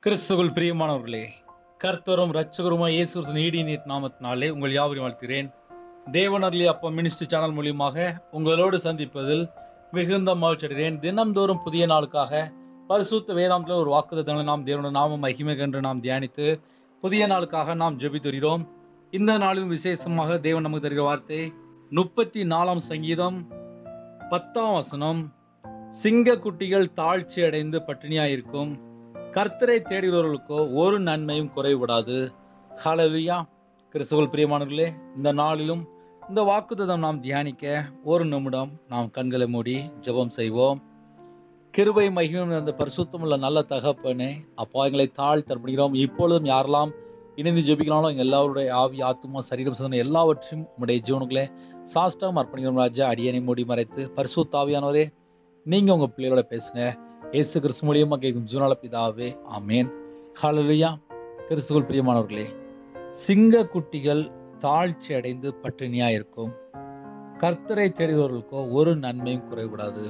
கிறிஸ்துவுக்குள் பிரியமானவர்களே கர்த்தரும் ரட்சகருமாய் இயேசு கிறிஸ்துவின் ஈடி நீட் நாமத்தினாலே உங்கள் யாவரையும் வாழ்த்துகிறேன் தேவனர்லி அப்பா மினிஸ்ட்ரி சேனல் மூலியமாக உங்களோடு சந்திப்பதில் மிகுந்த மகிழ்ச்சி அடைகிறேன் தினம்தோறும் புதிய நாளுக்காக பரிசுத்த வேதாந்தத்தில் ஒரு வாக்குத்தங்களை நாம் தேவனுடைய நாம மகிமை கன்று நாம் தியானித்து புதிய நாளுக்காக நாம் ஜெபித்து வருகிறோம் இந்த நாளிலும் விசேஷமாக தேவன் நமக்கு தருகிற வார்த்தை முப்பத்தி நாலாம் சங்கீதம் பத்தாம் வசனம் சிங்க குட்டிகள் தாழ்ச்சி அடைந்து பட்டினியாயிருக்கும் கர்த்தரை தேடுகிறவர்களுக்கோ ஒரு நன்மையும் குறைவிடாது ஹalleluya கிறிஸ்துவல் பிரியமானவர்களே இந்த நாளிலும் இந்த வாக்குத்தத்தம் நாம் தியானிக்க ஒரு நிமிடம் நாம் கண்களை மூடி ஜெபம் செய்வோம் கிருபை மகிமும் அந்த பரிசுத்தமுள்ள நல்ல தகப்பனே அப்பா எங்களை தாழ்த்தர்ப்படுகிறோம் இப்பொழுதும் யாரெல்லாம் இணைந்து ஜெபிக்கிறாங்களோ எங்கள் எல்லாருடைய ஆவி ஆத்துமா சரீரம் சிந்தனை எல்லாவற்றையும் உங்களுடைய ஜீவனுக்களே சாஷ்டம் அர்ப்பணிக்கிறோம் ராஜா அடியனை மூடி மறைத்து பரிசுத்தாவியானவரே நீங்கள் உங்கள் பிள்ளைகளோட பேசுங்க இயேசு கிறிஸ்து மூலியமா கேட்கும் ஜீவனால பிதாவே ஆமேன் ஹalleluya கிறிஸ்துவுள் பிரியமானவர்களே சிங்க குட்டிகள் தாழ்ச்சி அடைந்து பட்டினியா இருக்கும் கர்த்தரை தேடுபவர்களுக்கோ ஒரு நன்மையும் குறைவிடாது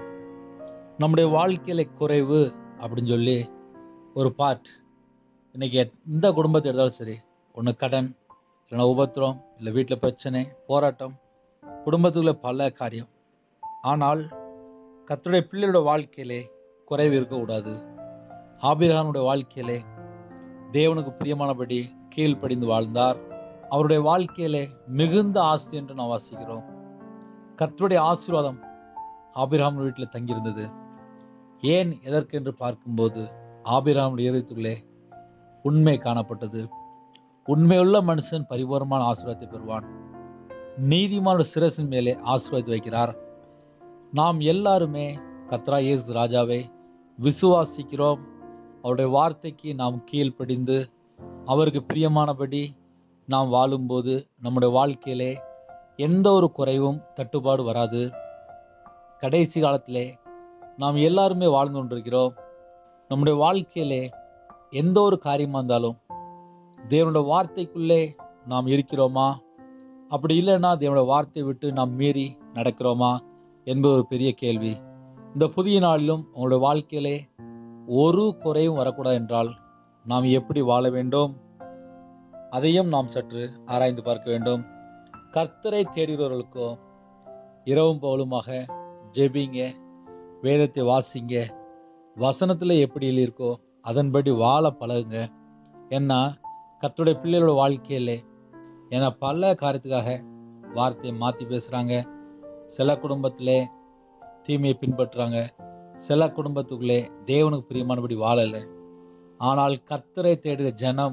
நம்முடைய வாழ்க்கையில குறைவு அப்படின்னு சொல்லி ஒரு பார்ட் இன்னைக்கு எந்த குடும்பத்தை எடுத்தாலும் சரி ஒன்று கடன் இல்லைன்னா உபத்திரம் இல்லை வீட்டில் பிரச்சனை போராட்டம் குடும்பத்துக்குள்ள பல காரியம் ஆனால் கர்த்தருடைய பிள்ளையோட வாழ்க்கையிலே குறைவு இருக்கக்கூடாது ஆபிரகானுடைய வாழ்க்கையிலே தேவனுக்கு பிரியமானபடி கீழ்ப்படிந்து வாழ்ந்தார் அவருடைய வாழ்க்கையிலே மிகுந்த ஆஸ்தி என்று நாம் வாசிக்கிறோம் கர்த்தருடைய ஆசீர்வாதம் ஆபிரகாம் வீட்டில் தங்கியிருந்தது ஏன் எதற்கு என்று பார்க்கும்போது ஆபிரகாமுடைய இதயத்துள்ளே உண்மை காணப்பட்டது உண்மையுள்ள மனுஷன் பரிபூர்ணமான ஆசீர்வாதத்தை பெறுவான் நீதிமானோட சிரசின் மேலே ஆசீர்வாதத்தை வைக்கிறார் நாம் எல்லாருமே கத்ரா இயேசு ராஜாவை விசுவாசிக்கிறோம் அவருடைய வார்த்தைக்கு நாம் கீழ்ப்படிந்து அவருக்கு பிரியமானபடி நாம் வாழும்போது நம்முடைய வாழ்க்கையிலே எந்த ஒரு குறைவும் தட்டுப்பாடு வராது கடைசி காலத்திலே நாம் எல்லாருமே வாழ்ந்து கொண்டிருக்கிறோம் நம்முடைய வாழ்க்கையிலே எந்த ஒரு காரியமாக இருந்தாலும் தேவனுடைய வார்த்தைக்குள்ளே நாம் இருக்கிறோமா அப்படி இல்லைன்னா தேவனுடைய வார்த்தையை விட்டு நாம் மீறி நடக்கிறோமா என்பது ஒரு பெரிய கேள்வி இந்த புதிய நாளிலும் உங்களுடைய வாழ்க்கையிலே ஒரு குறையும் வரக்கூடாது என்றால் நாம் எப்படி வாழ வேண்டும் அதையும் நாம் சற்று ஆராய்ந்து பார்க்க வேண்டும் கர்த்தரை தேடுகிறவர்களுக்கோ இரவும் பகலுமாக ஜெபிங்க வேதத்தை வாசிங்க வசனத்தில் எப்படி இருக்கோ அதன்படி வாழ பழகுங்க ஏன்னா கர்த்தருடைய பிள்ளைகளோட வாழ்க்கையிலே ஏன்னா பல காரியத்துக்காக வார்த்தையை மாற்றி பேசுகிறாங்க சில குடும்பத்திலே தீமையை பின்பற்றுறாங்க சில குடும்பத்துக்குள்ளே தேவனுக்கு பிரியமானபடி வாழலை ஆனால் கர்த்தரை தேடுகிற ஜனம்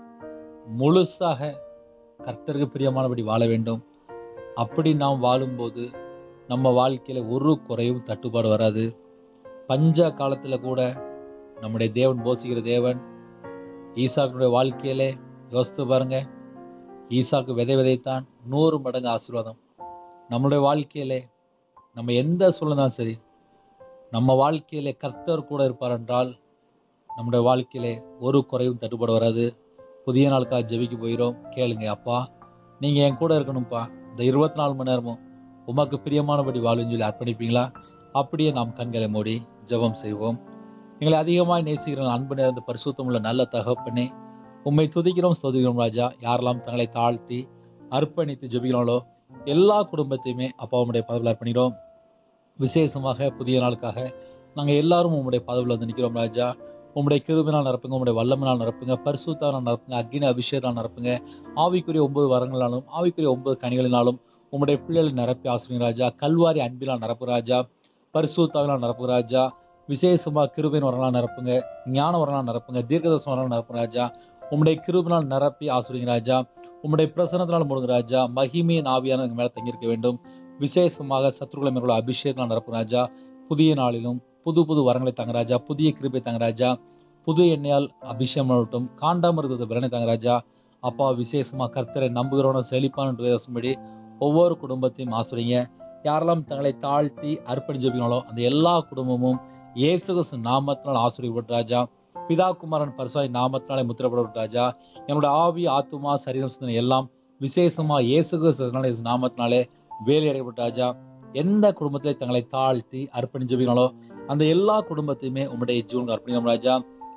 முழுசாக கர்த்தருக்கு பிரியமானபடி வாழ வேண்டும் அப்படி நாம் வாழும்போது நம்ம வாழ்க்கையில் ஒரு குறையும் தட்டுப்பாடு வராது பஞ்ச காலத்தில் கூட நம்முடைய தேவன் போசிக்கிற தேவன் ஈசாக்குடைய வாழ்க்கையிலே யோசித்து பாருங்க ஈசாக்கு விதை விதைத்தான் நூறு மடங்கு ஆசீர்வாதம் நம்மளுடைய வாழ்க்கையிலே நம்ம எந்த சூழ்நிலும் சரி நம்ம வாழ்க்கையிலே கர்த்தர் கூட இருப்பார் என்றால் நம்முடைய வாழ்க்கையிலே ஒரு குறையும் தட்டுப்பாடு வராது புதிய நாளுக்காக ஜெபிக்க போயிடும் கேளுங்க அப்பா நீங்கள் என் கூட இருக்கணும்ப்பா இந்த இருபத்தி நாலு மணி நேரமும் உமக்கு பிரியமானபடி வாழுன்னு சொல்லி அர்ப்பணிப்பீங்களா அப்படியே நாம் கண்களை மூடி ஜெபம் செய்வோம் எங்களை அதிகமாக நேசிக்கிற அன்பு நிறைந்த பரிசுத்தம் உள்ள நல்ல தகப்பனே உம்மை துதிக்கிறோம் ஸ்தோதிக்கிறோம் ராஜா யாரெல்லாம் தங்களை தாழ்த்தி அர்ப்பணித்து ஜெபிக்கிறாங்களோ எல்லா குடும்பத்தையுமே அப்பா உம்முடைய பதவியில் அர்ப்பணிக்கிறோம் விசேஷமாக புதிய நாளுக்காக நாங்கள் எல்லாரும் உம்முடைய பதவியில் வந்து நிற்கிறோம் ராஜா உம்முடைய கிருபினால் நிரப்புங்க உம்முடைய வல்லமினால் நிரப்புங்க பரிசுத்தானால் நிரப்புங்க அக்னி அபிஷேகனால் நிரப்புங்க ஆவிக்குரிய ஒன்பது வரங்களாலும் ஆவிக்குரிய ஒன்பது கனிகளினாலும் உம்முடைய பிள்ளைகளை நிரப்பி ஆசிரியர் ராஜா கல்வாரி அன்பினால் நிரப்பு ராஜா பரிசுத்தாவினால் நிரப்பு ராஜா விசேஷமாக கிருபின் வரலாம் நிரப்புங்க ஞான வரலாம் நிரப்புங்க தீர்க்கதர்சனம் வரலாம் நிரப்பு ராஜா உம்முடைய கிருபினால் நிரப்பி ஆசிரியர் ராஜா உம்முடைய பிரசனத்தினால் முடுங்க ராஜா மகிமையின் ஆவியான எங்கள் மேலே தங்கியிருக்க வேண்டும் விசேஷமாக சத்ருகுல மேற்கொள்ள அபிஷேகம் நிரப்பு ராஜா புதிய நாளிலும் புது புது வரங்களை தாங்க ராஜா புதிய கிருபை தாங்க ராஜா புது எண்ணெயால் அபிஷேகம் பண்ணட்டும் காண்டாமிருதத்தை பலனை தாங்க ராஜா அப்பா விசேஷமாக கர்த்தரை நம்புகிறவனும் செழிப்பான பேசும்படி ஒவ்வொரு குடும்பத்தையும் ஆசிரியங்க யாரெல்லாம் தங்களை தாழ்த்தி அர்ப்பணிச்சு வைப்பீங்களோ அந்த எல்லா குடும்பமும் இயேசு கிறிஸ்து நாமத்தினால் ஆசிரியப்பட்டு ராஜா பிதா குமாரன் பரிசுவாய் நாமத்தினாலே முத்திரப்படப்பட்ட ராஜா என்னோட ஆவி ஆத்துமா சரீரம் சிந்தனை எல்லாம் விசேஷமா இயேசு கிறிஸ்துனால இயேசு நாமத்தினாலே வேலை அடையப்பட்ட ராஜா எந்த குடும்பத்திலே தங்களை தாழ்த்தி அர்ப்பணிச்சு வைப்பீங்களோ அந்த எல்லா குடும்பத்தையுமே உம்முடைய ஜீவனுக்கு அர்ப்பணிக்கிறோம் ராஜா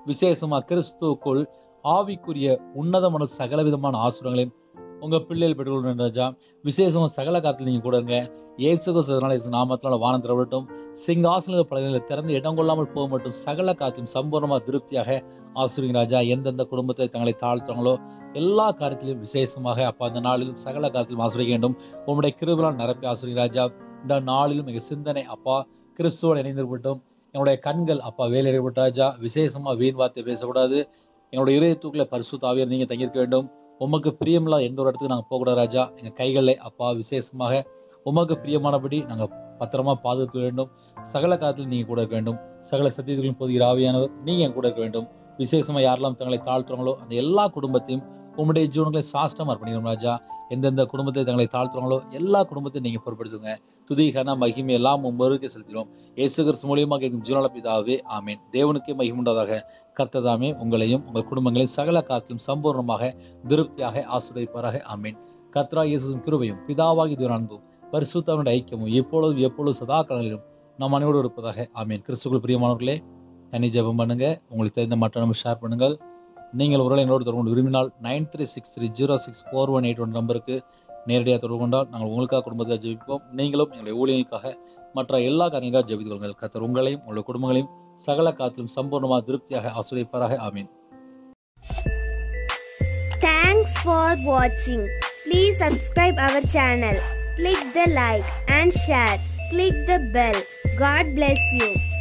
விசேஷமா கிறிஸ்துவுக்குள் ஆவிக்குரிய உன்னதமான சகல விதமான ஆசுரங்களையும் உங்க பிள்ளைகள் பெற்றுக்கொள்ளும் ராஜா விசேஷமா சகல காலத்தில் நீங்க கூட இருங்க இயேசு கிறிஸ்துவினால இயேசு நாமத்தினால வானம் திறவட்டும் சிங்காசன பலகைகளை திறந்து இடம் கொள்ளாமல் போக மட்டும் சகல காத்திலும் சம்பூர்ணமாக திருப்தியாக ஆசிரியங்க ராஜா எந்தெந்த குடும்பத்தை தங்களை தாழ்த்துறாங்களோ எல்லா காரியத்திலும் விசேஷமாக அப்பா அந்த நாளிலும் சகல காரியத்திலும் ஆசிரிக்க வேண்டும் உங்களுடைய கிருபலால் நிரப்பி ஆசிரியங்க ராஜா இந்த நாளிலும் எங்கள் சிந்தனை அப்பா கிறிஸ்துவோடு இணைந்திருக்கட்டும் என்னுடைய கண்கள் அப்பா வேலையிடப்பட்ட ராஜா விசேஷமாக வீண் வார்த்தை பேசக்கூடாது என்னுடைய இதயத்துக்குள்ள பரிசு தாவியர் நீங்கள் தங்கியிருக்க வேண்டும் உமக்கு பிரியமில்லாத எந்த ஒரு இடத்துக்கு நாங்கள் போகக்கூடாது ராஜா எங்கள் கைகளில் அப்பா விசேஷமாக உமக்கு பிரியமானபடி நாங்கள் பத்திரமா பாதுகாத்து வேண்டும் சகல காலத்தில் நீங்கள் கூட இருக்க வேண்டும் சகல சத்தியத்திலும் போதுகிற ஆவியானவர் நீங்கள் என் கூட இருக்க வேண்டும் விசேஷமாக யாரெல்லாம் தங்களை தாழ்த்துறாங்களோ அந்த எல்லா குடும்பத்தையும் உங்களுடைய ஜீவனங்களை சாஷ்டமாக அர்ப்பணிக்கணும் ராஜா எந்தெந்த குடும்பத்தை தங்களை தாழ்த்துறாங்களோ எல்லா குடும்பத்தையும் நீங்கள் பொறுப்படுத்துங்க துதிகன மகிமை எல்லாம் உம்பருக்கு செலுத்திடும் இயேசு கிறிஸ்து மூலியமாக கேட்கும் ஜீவன பிதாவே ஆமேன் தேவனுக்கே மகிமுண்டதாக கர்த்ததாமே உங்களையும் உங்கள் குடும்பங்களையும் சகல காலத்திலும் சம்பூர்ணமாக திருப்தியாக ஆசிரியப்பாராக ஆமேன் கத்ரா இயேசுவின் கிருபையும் பிதாவாகி தேவன் அன்பும் பரிசுத்தவனுடைய ஐக்கியமும் எப்பொழுதும் எப்பொழுதும் சதா காலங்களிலும் நம் அனைவரோடு இருப்பதாக ஆமேன் கிறிஸ்துக்குள் பிரியமானவர்களே தனி ஜெபம் பண்ணுங்க உங்களுக்கு தெரிந்த மற்ற நம்ம ஷேர் பண்ணுங்கள் நீங்கள் ஒரு எங்களோடு தொடர்பு கொண்டு விரும்பினால் nine three six three zero six four one eight one நம்பருக்கு நேரடியாக தொடர்பு கொண்டால் நாங்கள் உங்களுக்காக குடும்பத்தில் ஜெபிப்போம் நீங்களும் எங்களுடைய ஊழியர்களுக்காக மற்ற எல்லா காரியங்களுக்காக ஜெபித்து கொள்ளுங்கள் கத்தர் உங்களையும் உங்களுடைய குடும்பங்களையும் சகல காத்திலும் சம்பூர்ணமாக திருப்தியாக ஆசிரியப்பாராக ஆமீன் Thanks for watching. Please subscribe our channel. Click the like and share. Click the bell. God bless you.